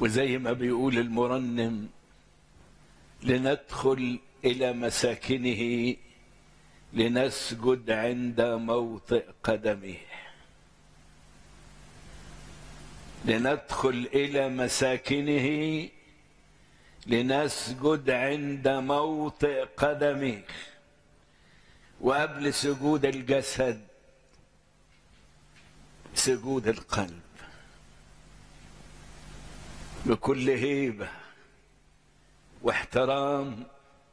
وزي ما بيقول المرنم لندخل الى مساكنه لنسجد عند موطئ قدمه لندخل الى مساكنه لنسجد عند موطئ قدمه وقبل سجود الجسد سجود القلب بكل هيبه واحترام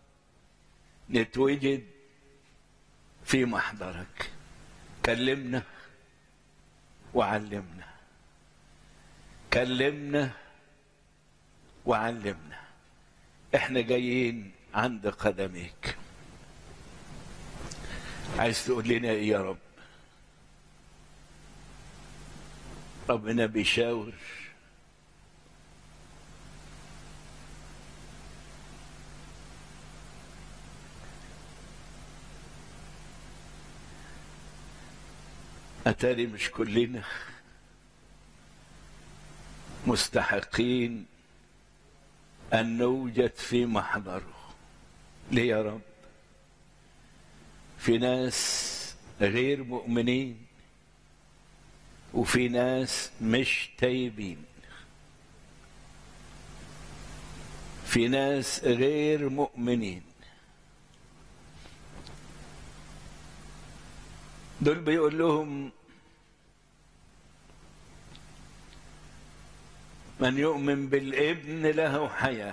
نتوجد في محضرك كلمنا وعلمنا كلمنا وعلمنا احنا جايين عند قدميك عايز تقول لنا ايه يا رب ربنا بيشاور أتاري مش كلنا مستحقين أن نوجد في محضره ليه يا رب في ناس غير مؤمنين وفي ناس مش تايبين في ناس غير مؤمنين دول بيقول لهم من يؤمن بالابن له حياه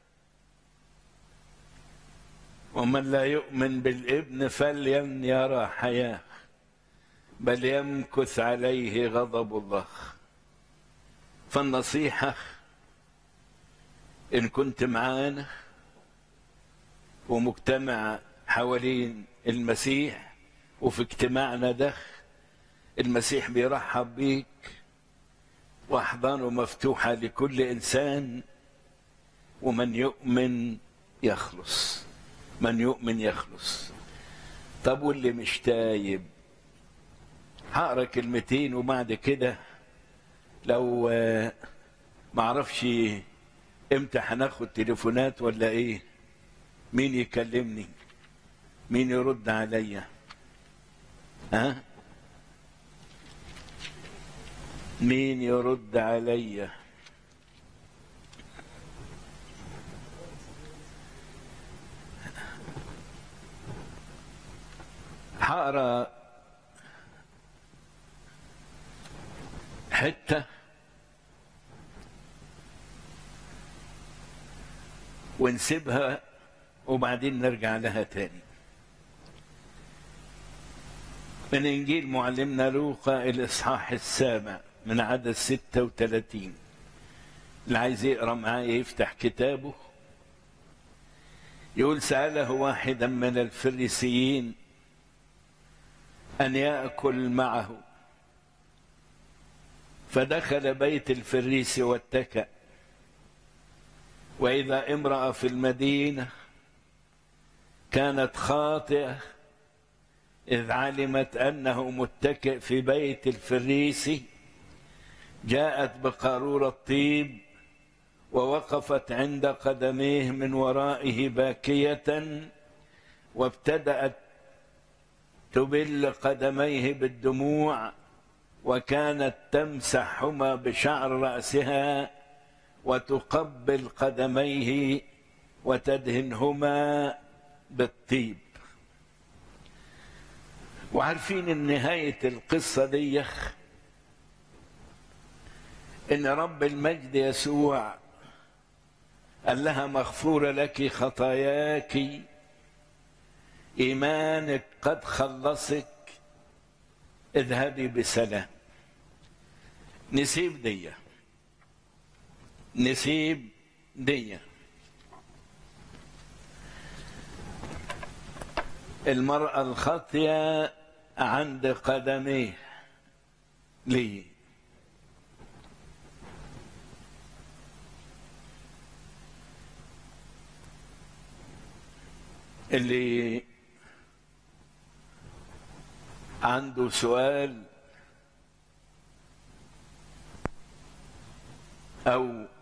ومن لا يؤمن بالابن فلين يرى حياه بل يمكث عليه غضب الله فالنصيحه ان كنت معانا ومجتمع حوالين المسيح وفي اجتماعنا ده المسيح بيرحب بيك واحضانه مفتوحه لكل انسان ومن يؤمن يخلص من يؤمن يخلص طب واللي مش تايب هقرا كلمتين وبعد كده لو معرفش امتى هناخد تليفونات ولا ايه مين يكلمني مين يرد عليا ها مين يرد عليا هقرا حته ونسيبها وبعدين نرجع لها تاني من إنجيل معلمنا لوقا الإصحاح السابع من عدد ستة وثلاثين اللي عايز يقرأ معايا يفتح كتابه يقول سأله واحدا من الفريسيين أن يأكل معه فدخل بيت الفريسي واتكأ وإذا امرأة في المدينة كانت خاطئة إذ علمت أنه متكئ في بيت الفريسي جاءت بقارورة طيب ووقفت عند قدميه من ورائه باكية وابتدأت تبل قدميه بالدموع وكانت تمسحهما بشعر رأسها وتقبل قدميه وتدهنهما بالطيب وعارفين ان نهاية القصة دي ان رب المجد يسوع قال لها مغفورة لك خطاياك إيمانك قد خلصك اذهبي بسلام نسيب دي نسيب دي المرأة الخاطية عند قدميه ليه اللي عنده سؤال او